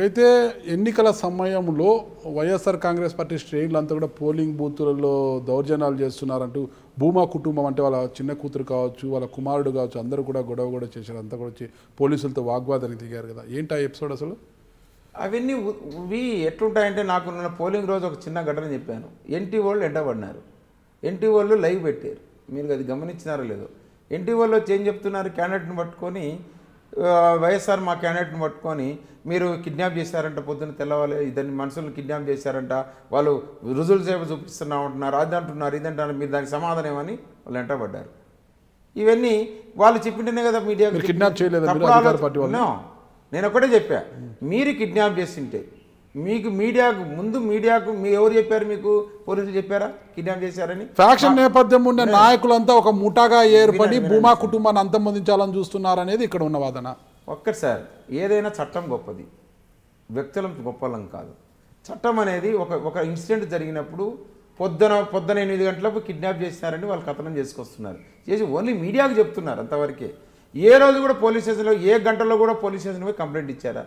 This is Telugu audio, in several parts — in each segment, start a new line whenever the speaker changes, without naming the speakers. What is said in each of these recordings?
అయితే ఎన్నికల సమయంలో వైఎస్ఆర్ కాంగ్రెస్ పార్టీ శ్రేణులంతా కూడా పోలింగ్ బూతులలో దౌర్జన్యాలు చేస్తున్నారంటూ భూమా కుటుంబం అంటే వాళ్ళ చిన్న కూతురు కావచ్చు వాళ్ళ కుమారుడు కావచ్చు అందరూ కూడా గొడవ కూడా చేశారు అంతా కూడా వచ్చి పోలీసులతో వాగ్వాదానికి దిగారు కదా ఏంటి ఆ ఎపిసోడ్ అసలు
అవన్నీ ఉ- ఇవి ఎట్లుంటాయంటే నాకు నిన్న పోలింగ్ రోజు ఒక చిన్న ఘటన చెప్పాను ఎన్టీ వాళ్ళు ఎండబడినారు ఎన్టీ వాళ్ళు లైవ్ పెట్టారు మీరు అది గమనించినారో లేదో ఎన్టీ వాళ్ళు వచ్చి ఏం చెప్తున్నారు క్యాండిడేట్ని పట్టుకొని ఆ, వైఎస్ఆర్ మా క్యాండిడేట్ని పట్టుకొని మీరు కిడ్నాప్ చేశారంట పొద్దున్న తెల్లవాళ్ళు ఇద్దరిని మనుషులను కిడ్నాప్ చేశారంట వాళ్ళు రుజువులు సేవ చూపిస్తున్నా ఉంటున్నారు అది అంటున్నారు ఇది అంటున్నారు మీరు దానికి సమాధానం ఏమని వాళ్ళు ఎంటబడ్డారు ఇవన్నీ వాళ్ళు చెప్పింటేనే కదా మీడియా
మీరు kidnap చేయలేదా మీరు అధికార పార్టీ వాళ్ళు?
నేను ఒకటే చెప్పా మీరు కిడ్నాప్ చేసింటే మీకు మీడియాకు ముందు మీడియాకు మీ ఎవరు చెప్పారు మీకు పోలీసులు చెప్పారా కిడ్నాప్ చేశారని
ఫ్యాక్షన్ నేపథ్యం ఉన్న నాయకులంతా ఒక ముఠాగా ఏర్పడి భూమా కుటుంబాన్ని అంతమొందించాలని చూస్తున్నారు అనేది ఇక్కడ ఉన్న వాదన
ఒక్కటి సార్ ఏదైనా చట్టం గొప్పది వ్యక్తులం గొప్పలం కాదు చట్టం అనేది ఒక ఒక ఇన్సిడెంట్ జరిగినప్పుడు పొద్దున పొద్దున ఎనిమిది గంటలకు కిడ్నాప్ చేసినారని వాళ్ళు కథనం చేసుకొస్తున్నారు చేసి ఓన్లీ మీడియాకు చెప్తున్నారు అంతవరకే ఏ రోజు కూడా పోలీస్ స్టేషన్లో ఏ గంటలో కూడా పోలీస్ స్టేషన్ పోయి కంప్లైంట్ ఇచ్చారా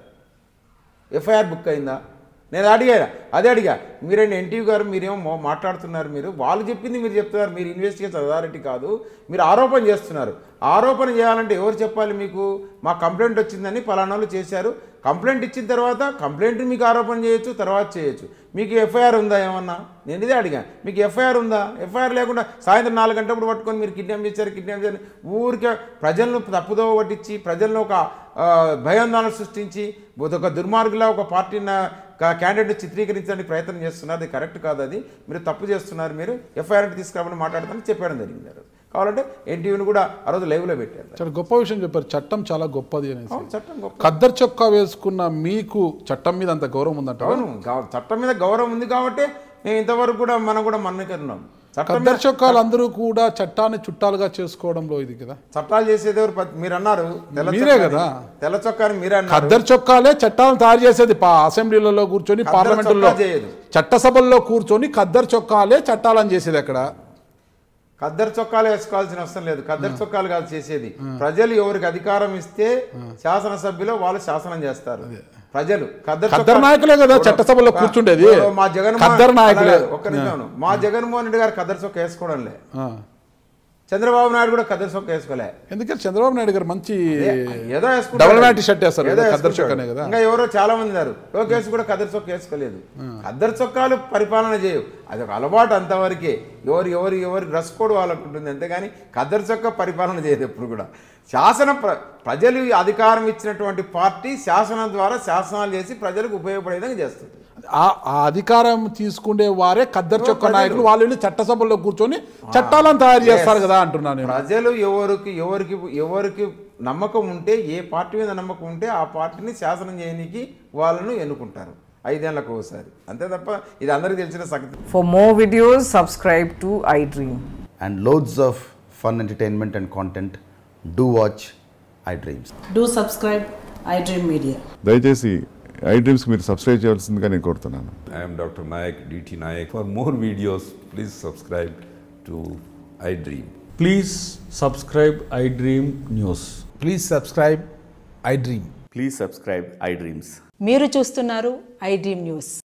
ఎఫ్ఐఆర్ బుక్ అయిందా నేను అడిగా అదే అడిగా మీరేంటి ఎన్టీవీ గారు మీరేమో మో- మాట్లాడుతున్నారు మీరు వాళ్ళు చెప్పింది మీరు చెప్తున్నారు మీరు ఇన్వెస్టిగేషన్ అథారిటీ కాదు మీరు ఆరోపణ చేస్తున్నారు ఆరోపణ చేయాలంటే ఎవరు చెప్పాలి మీకు మా కంప్లైంట్ వచ్చిందని పలానాలు చేశారు కంప్లైంట్ ఇచ్చిన తర్వాత కంప్లైంట్ మీకు ఆరోపణ చేయొచ్చు తర్వాత చేయొచ్చు మీకు ఎఫ్ఐఆర్ ఉందా ఏమన్నా నేను ఇదే అడిగా మీకు ఎఫ్ఐఆర్ ఉందా ఎఫ్ఐఆర్ లేకుండా సాయంత్రం నాలుగు గంటలప్పుడు పట్టుకొని మీరు కిడ్నాప్ చేశారు కిడ్నాప్ చేశారు ఊరికే ప్రజలను తప్పుదోవ పట్టించి ప్రజలను ఒక ఆ, భయాందోళన సృష్టించి ఒక దుర్మార్గులా ఒక పార్టీని క్యాండిడేట్ చిత్రీకరించడానికి ప్రయత్నం చేస్తున్నారు అది కరెక్ట్ కాదు అది మీరు తప్పు చేస్తున్నారు మీరు ఎఫ్ఐఆర్ తీసుకురామని మాట్లాడతానని చెప్పడం జరిగింది ఆ రోజు. కావాలంటే ఎన్టీవీని కూడా ఆ రోజు లైవ్లో పెట్టారు
చాలా గొప్ప విషయం చెప్పారు చట్టం చాలా గొప్పది అనేసి
అవును, చట్టం గొప్ప
ఖద్దరు చొక్కా వేసుకున్న మీకు చట్టం మీద అంత గౌరవం ఉందంట
అవును గవ- చట్టం మీద గౌరవం ఉంది కాబట్టి మేము ఇంతవరకు కూడా మనం కూడా మన్నికన్నాం చట్టం మీద
ఖద్దరు చొక్కాలు అందరూ కూడా చట్టాన్ని చుట్టాలుగా చేసుకోవడంలో ఇది కదా
చట్టాలు చేసేది ఎవరు ప- మీరు అన్నారు తెల్ల
మీరే
చొక్కాని-
కదా.
తెల్ల చొక్కాని మీరే అన్నారు
ఖద్దరు చొక్కాలే చట్టాలను తయారు చేసేది పా అసెంబ్లీలలో కూర్చొని
ఖద్దరు
పార్లమెంటులో
చొక్కా చేయదు.
చట్టసభల్లో కూర్చొని ఖద్దరు చొక్కాలే చట్టాలను చేసేది అక్కడ
ఖద్దరు చొక్కాలు వేసుకోవాల్సిన అవసరం లేదు ఖద్దరు చొక్కాలు కాదు చేసేది ప్రజలు ఎవరికి అధికారం ఇస్తే శాసనసభ్యులు వాళ్ళు శాసనం చేస్తారు ప్రజలు ఖద్దరు
ఖద్దరు
చొక్కా-
నాయకులే కదా
ఇప్పుడు-
చట్టసభలో కూర్చుండేది.
ఇప్పుడు మా జగన్మోహన్
ఖద్దరు నాయకులే.
అలాగే, ఒక్క నిమిషం మా జగన్మోహన్ రెడ్డి గారు ఖద్దరు చొక్క వేసుకోవడంలే
ఆ.
చంద్రబాబు నాయుడు కూడా ఖద్దరు చొక్క వేసుకోలే
ఎందుకంటే చంద్రబాబు నాయుడు గారు మంచి
ఏదో వేసుకుంటారు.
డబుల్ మ్యాటి షర్ట్ వేస్తారు
ఏదో
కదా, ఖద్దరు
వేసుకుంటాడు.
చొక్కానే కదా.
ఇంకా ఎవరో చాలా మంది ఉన్నారు లోకేష్ కూడా కద్దరు చొక్క వేసుకోలేదు కద్దరు చొక్కాలు పరిపాలన చేయవు అది ఒక అలవాటు అంతవరకే ఎవరు ఎవరు ఎవరి డ్రెస్ కోడ్ వాళ్ళకు ఉంటుంది అంతేగాని కద్దరు చొక్క పరిపాలన చేయదు ఎప్పుడు కూడా శాసన ప్ర ప్రజలు అధికారం ఇచ్చినటువంటి పార్టీ శాసనం ద్వారా శాసనాలు చేసి ప్రజలకు ఉపయోగపడే విధంగా చేస్తుంది
ఆ ఆ అధికారం తీసుకునే వారే ఖద్దరు చొక్క
ప్రజలు.
నాయకులు వాళ్ళు వెళ్ళి చట్టసభల్లో కూర్చొని చట్టాలను తయారు చేస్తారు కదా అంటున్నాను నేను
ప్రజలు ఎవరికి ఎవరికి ఎవరికి నమ్మకం ఉంటే ఏ పార్టీ మీద నమ్మకం ఉంటే ఆ పార్టీని శాసనం చేయడానికి వాళ్ళను ఎన్నుకుంటారు ఐదేళ్లకు ఒకసారి అంతే తప్ప ఇది అందరికీ తెలిసిన సంగతి
For more videos, subscribe to iDream.
and loads of fun entertainment and content, do watch iDreams.
Do subscribe iDream Media.
దయచేసి ఐ డ్రీమ్స్కి మీరు సబ్స్క్రైబ్ చేయాల్సిందిగా నేను కోరుతున్నాను
I am Dr. Nayak, DT Nayak. For more videos, please subscribe to iDream.
Please subscribe iDream News.
Please subscribe iDream.
Please subscribe iDreams.
మీరు చూస్తున్నారు iDream న్యూస్